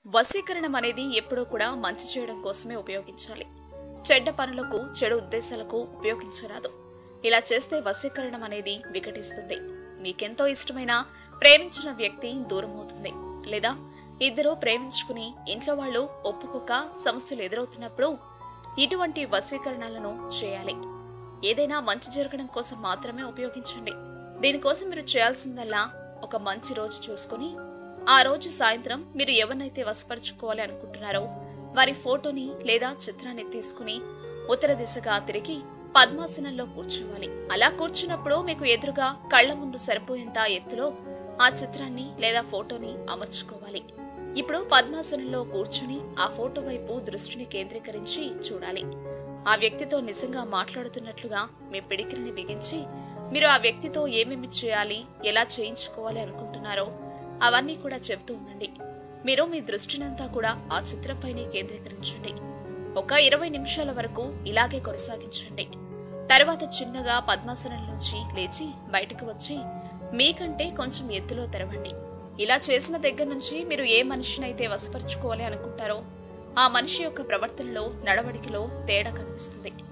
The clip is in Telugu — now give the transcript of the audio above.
వశీకరణం అనేది ఎప్పుడూ కూడా మంచి చేయడం కోసమే ఉపయోగించాలి చెడ్డ పనులకు చెడు ఉద్దేశాలకు ఉపయోగించరాదు ఇలా చేస్తే వశీకరణం అనేది వికటిస్తుంది మీకెంతో ఇష్టమైన ప్రేమించిన వ్యక్తి దూరం అవుతుంది లేదా ఇద్దరు ప్రేమించుకుని ఇంట్లో వాళ్ళు ఒప్పుకోక సమస్యలు ఎదురవుతున్నప్పుడు ఇటువంటి వశీకరణాలను చేయాలి ఏదైనా మంచి జరగడం కోసం మాత్రమే ఉపయోగించండి దీనికోసం మీరు చేయాల్సిందల్లా ఒక మంచి రోజు చూసుకుని ఆ రోజు సాయంత్రం మీరు ఎవరినైతే వశపరుచుకోవాలి అనుకుంటున్నారో వారి ఫోటోని లేదా చిత్రాన్ని తీసుకుని ఉత్తర దిశగా తిరిగి పద్మాసనంలో కూర్చోవాలి అలా కూర్చున్నప్పుడు మీకు ఎదురుగా కళ్ల ముందు సరిపోయేంత ఎత్తులో ఆ చిత్రాన్ని లేదా ఫోటోని అమర్చుకోవాలి ఇప్పుడు పద్మాసనంలో కూర్చుని ఆ ఫోటో వైపు దృష్టిని కేంద్రీకరించి చూడాలి ఆ వ్యక్తితో నిజంగా మాట్లాడుతున్నట్లుగా మీ పిడికిలిని బిగించి మీరు ఆ వ్యక్తితో ఏమేమి చేయాలి ఎలా చేయించుకోవాలి అనుకుంటున్నారో అవన్నీ కూడా చెబుతూ ఉండండి మీరు మీ దృష్టినంతా కూడా ఆ చిత్రంపైనే కేంద్రీకరించండి ఒక ఇరవై నిమిషాల వరకు ఇలాగే కొనసాగించండి తర్వాత చిన్నగా పద్మాసనంలోంచి లేచి బయటకు వచ్చి మీకంటే కొంచెం ఎత్తులో తెరవండి ఇలా చేసిన దగ్గర నుంచి మీరు ఏ మనిషినైతే వశపరుచుకోవాలి అనుకుంటారో ఆ మనిషి యొక్క ప్రవర్తనలో నడవడికలో తేడా కనిపిస్తుంది